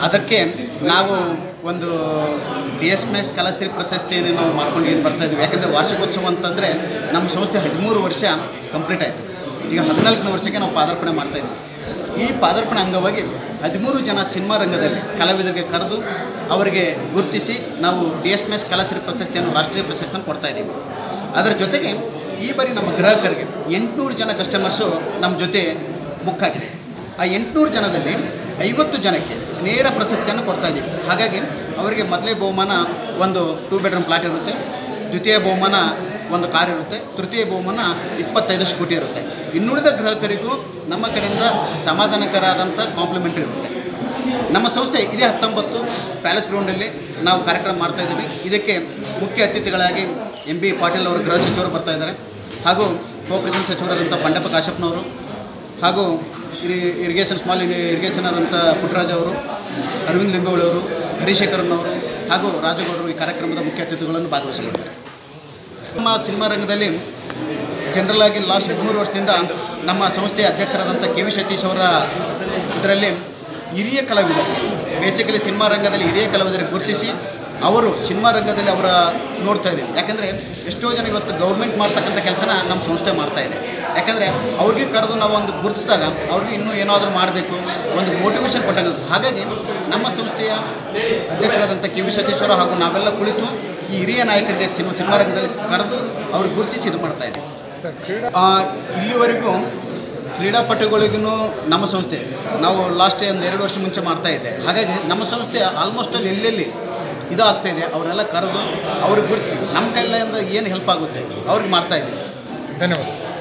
ಅದಕ್ಕೆ ನಾವು ಒಂದು ಡಿ ಎಸ್ ಎಸ್ ಕಲಾಶ್ರೀ ಪ್ರಶಸ್ತಿಯನ್ನು ನಾವು ಮಾಡ್ಕೊಂಡು ಏನು ಬರ್ತಾ ಇದ್ವಿ ಯಾಕಂದರೆ ವಾರ್ಷಿಕೋತ್ಸವ ಅಂತಂದರೆ ನಮ್ಮ ಸಂಸ್ಥೆ ಹದಿಮೂರು ವರ್ಷ ಕಂಪ್ಲೀಟ್ ಆಯಿತು ಈಗ ಹದಿನಾಲ್ಕನೇ ವರ್ಷಕ್ಕೆ ನಾವು ಪಾದಾರ್ಪಣೆ ಮಾಡ್ತಾ ಇದ್ವಿ ಈ ಪಾದಾರ್ಪಣೆ ಅಂಗವಾಗಿ ಹದಿಮೂರು ಜನ ಸಿನಿಮಾ ರಂಗದಲ್ಲಿ ಕಲಾವಿದರಿಗೆ ಕರೆದು ಅವರಿಗೆ ಗುರುತಿಸಿ ನಾವು ಡಿ ಎಸ್ ಎಸ್ ಕಲಾಶ್ರೀ ಪ್ರಶಸ್ತಿಯನ್ನು ರಾಷ್ಟ್ರೀಯ ಪ್ರಶಸ್ತಿಯನ್ನು ಕೊಡ್ತಾ ಇದ್ದೀವಿ ಅದರ ಜೊತೆಗೆ ಈ ಬಾರಿ ನಮ್ಮ ಗ್ರಾಹಕರಿಗೆ ಎಂಟುನೂರು ಜನ ಕಸ್ಟಮರ್ಸು ನಮ್ಮ ಜೊತೆ ಬುಕ್ ಆಗಿದೆ ಆ ಎಂಟುನೂರು ಜನದಲ್ಲಿ ಐವತ್ತು ಜನಕ್ಕೆ ನೇರ ಪ್ರಶಸ್ತಿಯನ್ನು ಕೊಡ್ತಾ ಇದ್ದೀವಿ ಹಾಗಾಗಿ ಅವರಿಗೆ ಮೊದಲೇ ಬಹುಮಾನ ಒಂದು ಟೂ ಬೆಡ್ರೂಮ್ ಪ್ಲಾಟ್ ಇರುತ್ತೆ ದ್ವಿತೀಯ ಬಹುಮಾನ ಒಂದು ಕಾರ್ ಇರುತ್ತೆ ತೃತೀಯ ಬಹುಮಾನ ಇಪ್ಪತ್ತೈದು ಸ್ಕೂಟಿ ಇರುತ್ತೆ ಇನ್ನುಳಿದ ಗ್ರಾಹಕರಿಗೂ ನಮ್ಮ ಕಡೆಯಿಂದ ಸಮಾಧಾನಕರಾದಂಥ ಕಾಂಪ್ಲಿಮೆಂಟ್ರಿ ಇರುತ್ತೆ ನಮ್ಮ ಸಂಸ್ಥೆ ಇದೇ ಹತ್ತೊಂಬತ್ತು ಪ್ಯಾಲೇಸ್ ಗ್ರೌಂಡಲ್ಲಿ ನಾವು ಕಾರ್ಯಕ್ರಮ ಮಾಡ್ತಾ ಇದ್ದೀವಿ ಇದಕ್ಕೆ ಮುಖ್ಯ ಅತಿಥಿಗಳಾಗಿ ಎಂ ಬಿ ಪಾಟೀಲ್ ಅವರು ಗೃಹ ಸಚಿವರು ಬರ್ತಾ ಇದ್ದಾರೆ ಹಾಗೂ ಕೋಆಪರೇಷನ್ ಸಚಿವರಾದಂಥ ಬಂಡಪ್ಪ ಕಾಶಪ್ಪನವರು ಹಾಗೂ ಇರಿ ಇರಿಗೇಷನ್ ಸ್ಮಾಲ್ ಇರಿಗೇಷನ್ ಆದಂಥ ಪುಟ್ಟರಾಜ್ ಅವರು ಅರವಿಂದ್ ಲಿಂಬೋಳಿ ಅವರು ಹರಿಶೇಖರನ್ ಅವರು ಹಾಗೂ ರಾಜಗೌಡರು ಈ ಕಾರ್ಯಕ್ರಮದ ಮುಖ್ಯ ಅತಿಥಿಗಳನ್ನು ಭಾಗವಹಿಸಿಕೊಂಡಿದ್ದಾರೆ ನಮ್ಮ ಸಿನಿಮಾ ರಂಗದಲ್ಲಿ ಜನರಲ್ ಆಗಿ ಲಾಸ್ಟ್ ಹದಿಮೂರು ವರ್ಷದಿಂದ ನಮ್ಮ ಸಂಸ್ಥೆಯ ಅಧ್ಯಕ್ಷರಾದಂಥ ಕೆ ವಿ ಸತೀಶ್ ಅವರ ಇದರಲ್ಲಿ ಹಿರಿಯ ಕಲಾವಿದರು ಬೇಸಿಕಲಿ ಸಿನಿಮಾ ರಂಗದಲ್ಲಿ ಹಿರಿಯ ಕಲಾವಿದರಿಗೆ ಗುರುತಿಸಿ ಅವರು ಸಿನಿಮಾ ರಂಗದಲ್ಲಿ ಅವರ ನೋಡ್ತಾ ಇದ್ದೀವಿ ಯಾಕಂದರೆ ಎಷ್ಟೋ ಜನ ಇವತ್ತು ಗೌರ್ಮೆಂಟ್ ಮಾಡ್ತಕ್ಕಂಥ ಕೆಲಸನ ನಮ್ಮ ಸಂಸ್ಥೆ ಮಾಡ್ತಾ ಇದೆ ಯಾಕಂದರೆ ಅವ್ರಿಗೆ ಕರೆದು ನಾವು ಒಂದು ಗುರುತಿಸಿದಾಗ ಅವ್ರಿಗೆ ಇನ್ನೂ ಏನಾದರೂ ಮಾಡಬೇಕು ಒಂದು ಮೋಟಿವೇಶನ್ ಕೊಟ್ಟಾಗ ಹಾಗಾಗಿ ನಮ್ಮ ಸಂಸ್ಥೆಯ ಅಧ್ಯಕ್ಷರಾದಂಥ ಕೆ ವಿ ಸತೀಶ್ವರ ಹಾಗೂ ನಾವೆಲ್ಲ ಕುಳಿತು ಈ ಹಿರಿಯ ನಾಯಕರಿಗೆ ಸಿನಿಮಾ ಸಿನಿಮಾ ರಂಗದಲ್ಲಿ ಕರೆದು ಅವ್ರಿಗೆ ಗುರುತಿಸಿ ಇದು ಮಾಡ್ತಾ ಇದ್ದೀವಿ ಸರ್ ಕ್ರೀಡಾ ಆ, ಇಲ್ಲಿವರೆಗೂ ಕ್ರೀಡಾಪಟುಗಳಿಗೂ ನಮ್ಮ ಸಂಸ್ಥೆ ನಾವು ಲಾಸ್ಟ್ ಒಂದು ಎರಡು ವರ್ಷ ಮುಂಚೆ ಮಾಡ್ತಾ ಇದ್ದೆ ಹಾಗಾಗಿ ನಮ್ಮ ಸಂಸ್ಥೆ ಆಲ್ಮೋಸ್ಟ್ ಅಲ್ಲಿ ಎಲ್ಲೆಲ್ಲಿ ಇದು ಆಗ್ತಾ ಇದೆ ಅವನ್ನೆಲ್ಲ ಕರೆದು ಅವ್ರಿಗೆ ಗುರುತಿಸಿ ನಮ್ಮ ಕೈಯಿಂದ ಏನು ಹೆಲ್ಪ್ ಆಗುತ್ತೆ ಅವ್ರಿಗೆ ಮಾಡ್ತಾ ಇದ್ದೀವಿ ಧನ್ಯವಾದ ಸರ್